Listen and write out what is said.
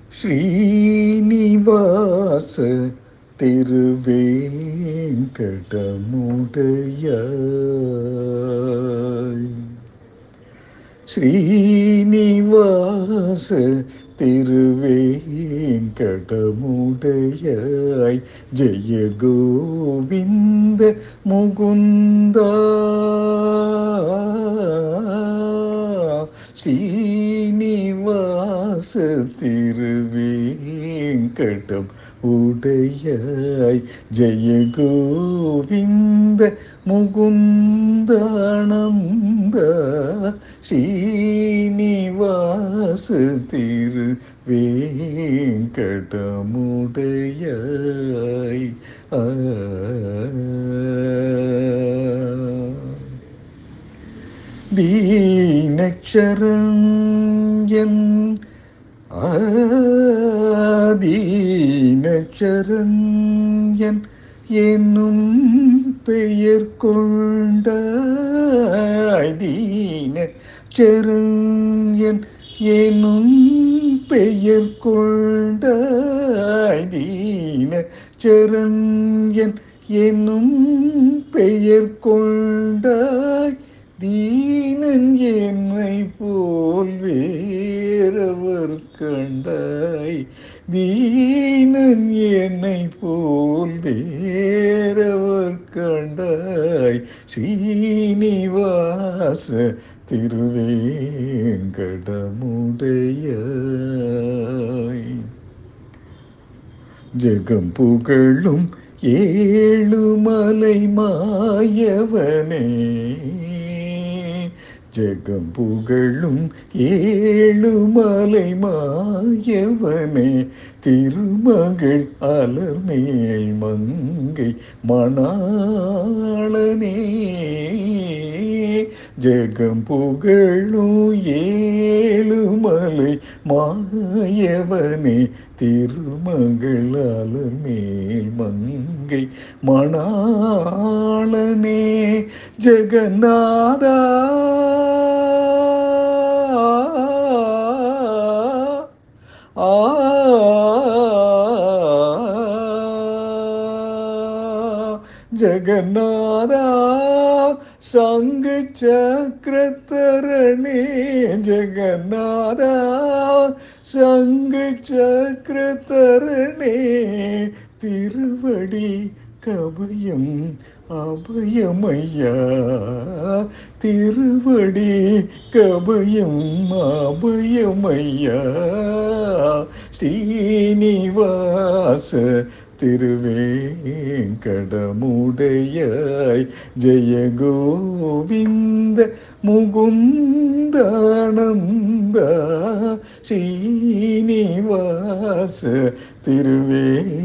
ஸ்ரீனிவாச திருவேங்கடமுடையாய் ஸ்ரீனிவாச திருவேங்கடமுடையாய் ஜெய கோவிந்த முகுந்தா ஸ்ரீனிவாச திருவேங்கடம் உடையாய் ஜெய கோவிந்த முகுந்தானந்த ஸ்ரீனிவாச திரு வேங்கடமுடையாய் ஆ தீனச்சரண்யன் ஆதீனச்சரண்யன் என்னும் பெயர் கொண்டாய் தீன சரண்யன் என்னும் பெயர் கொண்டாய் தீன சரண்யன் என்னும் பெயர் கொண்டாய் தீனன் என்னை போல் வேறவர் கண்டாய் தீனன் என்னை போல் வேறவர் கண்டாய் ஸ்ரீனிவாச திருவேங்கடமுடையாய் ஜெகம் புகழும் ஏழுமலை மாயவனே ஜெகம் புகழும் ஏழுமலை மாயவனே திருமகள் அலர்மேல் மங்கை மணாளனே ஜெகம் புகழும் ஏழுமலை மாயவனே திருமகள் அலர்மேல் மங்கை மணாளனே ஜெகநாதா ஆ ஜெகநாதா சங்கு சக்கரத்தரணே ஜெகநாதா சங்கு சக்கரத்தரணே திருவடி கபயம் அபயமையா திருவடி கபயம் அபயமையா ஸ்ரீனிவாச திருவேங்கடமுடையாய் ஜெய கோவிந்த முகுந்தானந்த ஸ்ரீனிவாச திருவேங்கடமுடையாய் ஆ